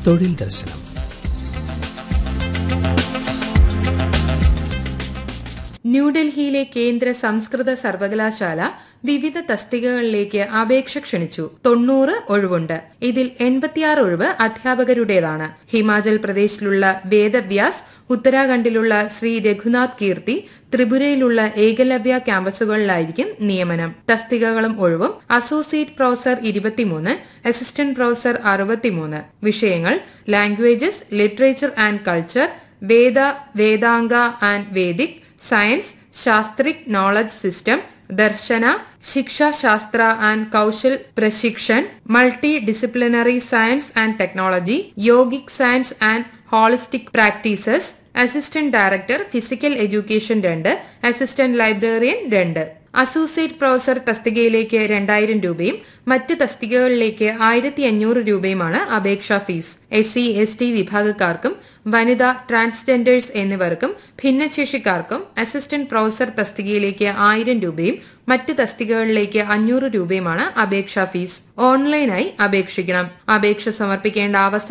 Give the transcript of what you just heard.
തൊഴിൽ ദർശനം ന്യൂഡൽഹിയിലെ കേന്ദ്ര സംസ്കൃത സർവകലാശാല വിവിധ തസ്തികകളിലേക്ക് അപേക്ഷ ക്ഷണിച്ചു തൊണ്ണൂറ് ഒഴിവുണ്ട് ഇതിൽ എൺപത്തിയാറ് ഒഴിവ് അധ്യാപകരുടേതാണ് ഹിമാചൽ പ്രദേശിലുള്ള വേദവ്യാസ് ഉത്തരാഖണ്ഡിലുള്ള ശ്രീ രഘുനാഥ് കീർത്തി ത്രിപുരയിലുള്ള ഏകലവ്യ ക്യാമ്പസുകളിലായിരിക്കും നിയമനം തസ്തികകളും ഒഴിവും അസോസിയേറ്റ് പ്രൊഫസർ ഇരുപത്തിമൂന്ന് അസിസ്റ്റന്റ് പ്രൊഫസർ അറുപത്തിമൂന്ന് വിഷയങ്ങൾ languages literature and culture Veda Vedanga and Vedic science Shastrik knowledge system Darshana Shikshashastra and Kaushal Prashikshan multidisciplinary science and technology yogic science and holistic practices assistant director physical education രണ്ട് അസിസ്റ്റന്റ് ലൈബ്രറിയൻ രണ്ട് അസോസിയേറ്റ് പ്രൊഫസർ തസ്തികയിലേക്ക് രണ്ടായിരം രൂപയും മറ്റ് തസ്തികകളിലേക്ക് ആയിരത്തി അഞ്ഞൂറ് രൂപയുമാണ് അപേക്ഷാ fees S C S T വിഭാഗക്കാർക്കും വനിത ട്രാൻസ്ജെൻഡേഴ്സ് എന്നിവർക്കും ഭിന്നശേഷിക്കാർക്കും അസിസ്റ്റന്റ് പ്രൊഫസർ തസ്തികയിലേക്ക് ആയിരം രൂപയും മറ്റ് തസ്തികകളിലേക്ക് അഞ്ഞൂറ് രൂപയുമാണ് അപേക്ഷാ ഫീസ് ഓൺലൈനായി അപേക്ഷിക്കണം അപേക്ഷ സമർപ്പിക്കേണ്ട അവസാന